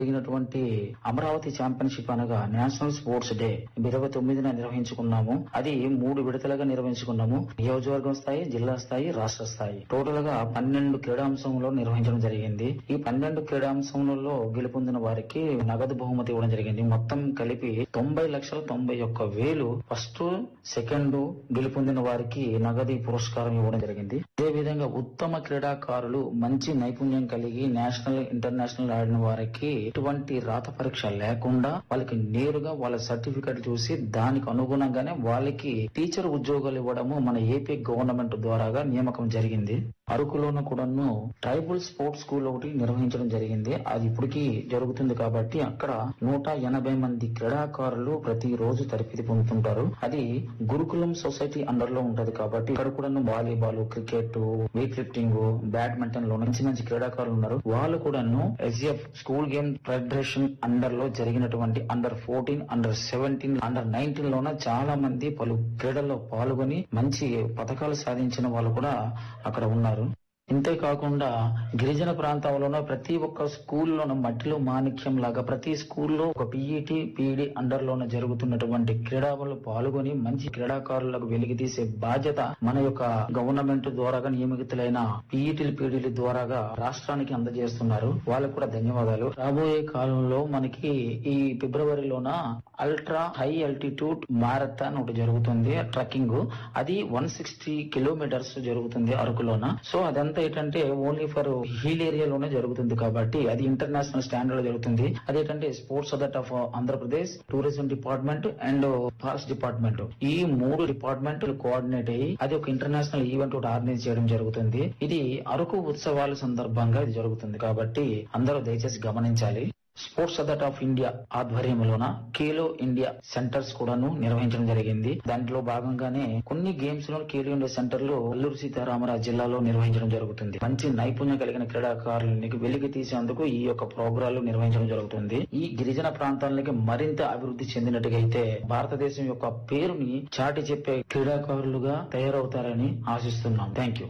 జరిగినటువంటి అమరావతి ఛాంపియన్షిప్ అనగా national sports day ఇరవై తొమ్మిదిన నిర్వహించుకున్నాము అది మూడు విడతలుగా నిర్వహించుకున్నాము నియోజకవర్గం స్థాయి జిల్లా స్థాయి రాష్ట్ర స్థాయి టోటల్ గా పన్నెండు క్రీడాంశంలో నిర్వహించడం జరిగింది ఈ పన్నెండు క్రీడాంశములలో గెలుపొందిన వారికి నగదు బహుమతి ఇవ్వడం జరిగింది మొత్తం కలిపి తొంభై లక్షల తొంభై ఒక్క వేలు ఫస్ట్ సెకండ్ గెలుపొందిన వారికి నగదు పురస్కారం ఇవ్వడం జరిగింది అదే విధంగా ఉత్తమ క్రీడాకారులు మంచి నైపుణ్యం కలిగి నేషనల్ ఇంటర్నేషనల్ ఆడిన వారికి ఎటువంటి రాత పరీక్ష లేకుండా వాళ్ళకి నేరుగా వాళ్ళ సర్టిఫికెట్ చూసి దానికి అనుగుణంగానే వాళ్ళకి టీచర్ ఉద్యోగాలు ఇవ్వడము మన ఏపీ గవర్నమెంట్ ద్వారాగా నియామకం జరిగింది అరకులోన కూడాను ట్రైబల్ స్పోర్ట్స్ స్కూల్ ఒకటి నిర్వహించడం జరిగింది అది ఇప్పటికీ జరుగుతుంది కాబట్టి అక్కడ నూట ఎనభై మంది క్రీడాకారులు ప్రతి రోజు తరఫిది పొందుతుంటారు అది గురుకులం సొసైటీ అండర్ లో ఉంటది కాబట్టి ఇక్కడ కూడాను volleyball cricket weight lifting badminton లో మంచి మంచి క్రీడాకారులు ఉన్నారు వాళ్ళు కూడాను S F school game federation under లో జరిగినటువంటి under fourteen under seventeen under nineteen లోన చాలా మంది పలు క్రీడల్లో పాల్గొని మంచి పథకాలు సాధించిన వాళ్ళు కూడా అక్కడ ఉన్నారు ఇంతే కాకుండా గిరిజన ప్రాంతంలోనూ ప్రతి ఒక్క స్కూల్లోనూ మట్టిలో మాణిక్యం లాగా ప్రతి స్కూల్లో ఒక పిఈటి పిఈడి అండర్ లోన జరుగుతున్నటువంటి క్రీడలలో పాల్గొని మంచి క్రీడాకారులకు వెలికి తీసే బాధ్యత మన యొక్క గవర్నమెంట్ ద్వారాగా నియమితులైన పిఈటీలు పీడీల ద్వారాగా రాష్ట్రానికి అందజేస్తున్నారు వాళ్ళకు కూడా ధన్యవాదాలు రాబోయే కాలంలో మనకి ఈ ఫిబ్రవరిలోన అల్ట్రా హై అల్టిట్యూడ్ మారథాన్ ఒకటి జరుగుతుంది ట్రక్కింగ్ అది వన్ సిక్స్టీ కిలోమీటర్స్ జరుగుతుంది అరకులోన సో అదంతా ఏంటంటే ఓన్లీ ఫర్ హిల్ ఏరియాలోనే జరుగుతుంది కాబట్టి అది ఇంటర్నేషనల్ స్టాండర్డ్ లో జరుగుతుంది అదేంటంటే sports authority of Andhra Pradesh tourism department and forest department ఈ మూడు డిపార్ట్మెంట్ కోఆర్డినేట్ అయ్యి అది ఒక ఇంటర్నేషనల్ ఈవెంట్ ఒకటి ఆర్గనైజ్ చేయడం జరుగుతుంది ఇది అరకు ఉత్సవాల సందర్భంగా ఇది జరుగుతుంది కాబట్టి అందరూ దయచేసి గమనించాలి స్పోర్ట్స్ అథారిటీ ఆఫ్ ఇండియా ఆధ్వర్యంలోన ఖేలో ఇండియా సెంటర్స్ కూడాను నిర్వహించడం జరిగింది దాంట్లో భాగంగానే కొన్ని గేమ్స్ లో ఖేలో ఇండియా సెంటర్లు అల్లూరు సీతారామరాజు జిల్లాలో నిర్వహించడం జరుగుతుంది మంచి నైపుణ్యం కలిగిన క్రీడాకారులని వెలికి తీసేందుకు ఈ యొక్క ప్రోగ్రాలు నిర్వహించడం జరుగుతుంది ఈ గిరిజన ప్రాంతాలకి మరింత అభివృద్ధి చెందినట్టుగా అయితే భారతదేశం యొక్క పేరుని చాటి చెప్పే క్రీడాకారులుగా తయారవుతారని ఆశిస్తున్నాం థ్యాంక్ యూ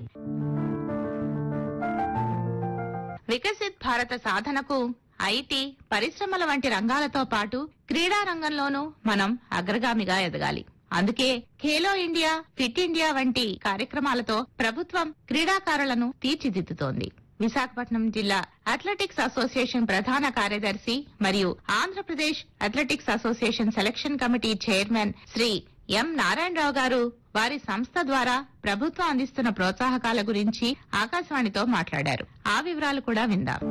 వికసిత్ భారత సాధనకు ఐటీ పరిశ్రమల వంటి రంగాలతో పాటు క్రీడా రంగంలోనూ మనం అగ్రగామిగా ఎదగాలి అందుకే ఖేలో ఇండియా ఫిట్ ఇండియా వంటి కార్యక్రమాలతో ప్రభుత్వం క్రీడాకారులను తీర్చిదిద్దుతోంది విశాఖపట్నం జిల్లా అథ్లెటిక్స్ అసోసియేషన్ ప్రధాన కార్యదర్శి మరియు Andhra Pradesh athletics association selection committee chairman Shri M Narayana Rao garu వారి సంస్థ ద్వారా ప్రభుత్వం అందిస్తున్న ప్రోత్సాహకాల గురించి ఆకాశవాణితో మాట్లాడారు ఆ వివరాలు కూడా విందాం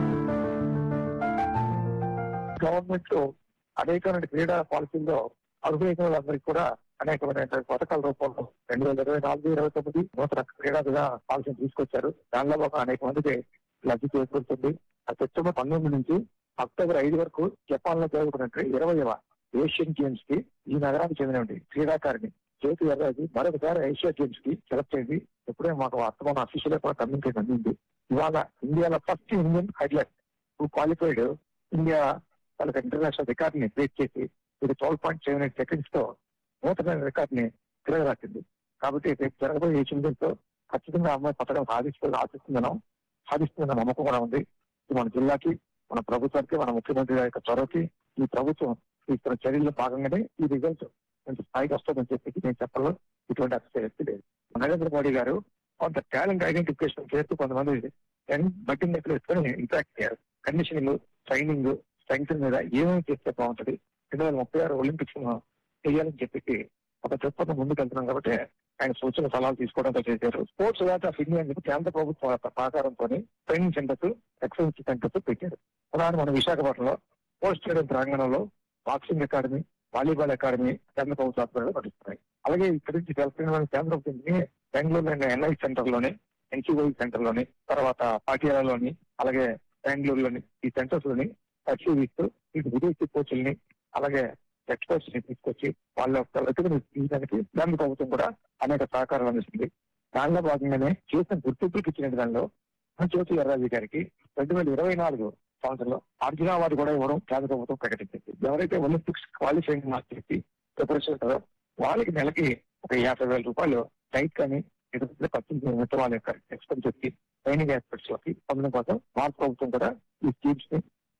గవర్నమెంట్ లో అనేకమైన క్రీడా పాలసీల్లో అర్హులైన వాళ్ళందరికీ కూడా అనేకమైన పథకాల రూపంలో రెండు వేల ఇరవై నాలుగు ఇరవై తొమ్మిది నూతన క్రీడా విధాన పాలసీని తీసుకొచ్చారు దానిలో ఒక అనేక మందికి లబ్ధి చేకూరుతుంది ఆ సెప్టెంబర్ పంతొమ్మిది నుంచి అక్టోబర్ ఐదు వరకు జపాన్ లో జరుగుతున్నట్టు ఇరవైవ ఏషియన్ గేమ్స్ కి ఈ నగరానికి చెందినటువంటి క్రీడాకారిణి జ్యోతి ఎర్రాజు మరొకసారి ఏషియా గేమ్స్ కి సెలెక్ట్ అయింది ఎప్పుడే మాకు వర్తమాన అఫీషియల్ కూడా కమ్యూనికేషన్ అందింది ఇవాళ ఇండియాలో first Indian highlight who qualified India వాళ్ళకి ఇంటర్నేషనల్ రికార్డ్ ని బ్రేక్ చేసి ఇది twelve point seven eight seconds తో నూతన రికార్డ్ ని తిరగరాసింది కాబట్టి రేపు జరగబోయే ఏషియన్ గేమ్స్ తో ఖచ్చితంగా అమ్మాయి పథకం సాధిస్తుంది ఆశిస్తున్నాం సాధిస్తుందన్న నమ్మకం కూడా ఉంది ఇది మన జిల్లాకి మన ప్రభుత్వానికి మన ముఖ్యమంత్రి గారి యొక్క చొరవకి ఈ ప్రభుత్వం తీసుకున్న చర్యల్లో భాగంగానే ఈ రిజల్ట్ కొంచెం స్థాయికి వస్తుందని చెప్పి నేను చెప్పాలో ఇటువంటి అతిశయక్తి లేదు నరేంద్ర మోడీ గారు కొంత టాలెంట్ ఐడెంటిఫికేషన్ చేస్తూ కొంతమంది యంగ్ బట్టింగ్ ఎత్తుకొని ఇంపాక్ట్ చేయారు కండిషనింగ్ ట్రైనింగ్ స్ట్రెంగ్త్ మీద ఏమేమి చేస్తే బాగుంటది రెండు వేల ముప్పై ఆరు ఒలింపిక్స్ చేయాలని చెప్పి ఒక దృక్పథం ముందుకు వెళ్తున్నాం కాబట్టి ఆయన సూచన సలహాలు తీసుకోవడంతో చేశారు స్పోర్ట్స్ అథారిటీ ఆఫ్ ఇండియా అని చెప్పి కేంద్ర ప్రభుత్వం యొక్క సహకారంతో ట్రైనింగ్ సెంటర్స్ ఎక్సలెన్స్ సెంటర్స్ పెట్టారు ఉదాహరణ మన విశాఖపట్నంలో స్పోర్ట్స్ స్టేడియం ప్రాంగణంలో బాక్సింగ్ అకాడమీ వాలీబాల్ అకాడమీ కేంద్ర ప్రభుత్వ ఆధ్వర్యంలో నడుస్తున్నాయి అలాగే ఇక్కడి నుంచి తెలంగాణ కేంద్ర ప్రభుత్వం బెంగళూరులోని ఎన్ఐ సెంటర్ లోని ఎన్సీఓ సెంటర్ లోని తర్వాత పాటియాలలోని అలాగే బెంగళూరులోని ఈ సెంటర్స్ లోని పరిశీలిస్తూ ఇటు విదేశీ కోచ్ల్ని అలాగే ఎక్స్పర్ట్స్ ని తీసుకొచ్చి వాళ్ళ యొక్క వెతుకుని తీయడానికి కేంద్ర ప్రభుత్వం కూడా అనేక సహకారాలు అందిస్తుంది దానిలో భాగంగానే చేసిన గుర్తింపులకు ఇచ్చిన దానిలో జ్యోతి ఎర్రాజీ గారికి రెండు వేల ఇరవై నాలుగు సంవత్సరంలో అర్జున అవార్డు కూడా ఇవ్వడం కేంద్ర ప్రభుత్వం ప్రకటించింది ఎవరైతే ఒలింపిక్స్ క్వాలిఫైయింగ్ మార్క్స్ చేసి ప్రిపరేషన్ ఉంటారో వాళ్ళకి నెలకి ఒక యాభై వేల రూపాయలు డైట్ కానీ ఇతర ఖర్చు మిగతా వాళ్ళ యొక్క ఎక్స్పెన్సెస్ కి ట్రైనింగ్ ఎక్స్పెక్ట్స్ లోకి పొందడం కోసం భారత ప్రభుత్వం కూడా ఈ స్కీమ్స్ ని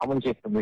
అమలు చేస్తుంది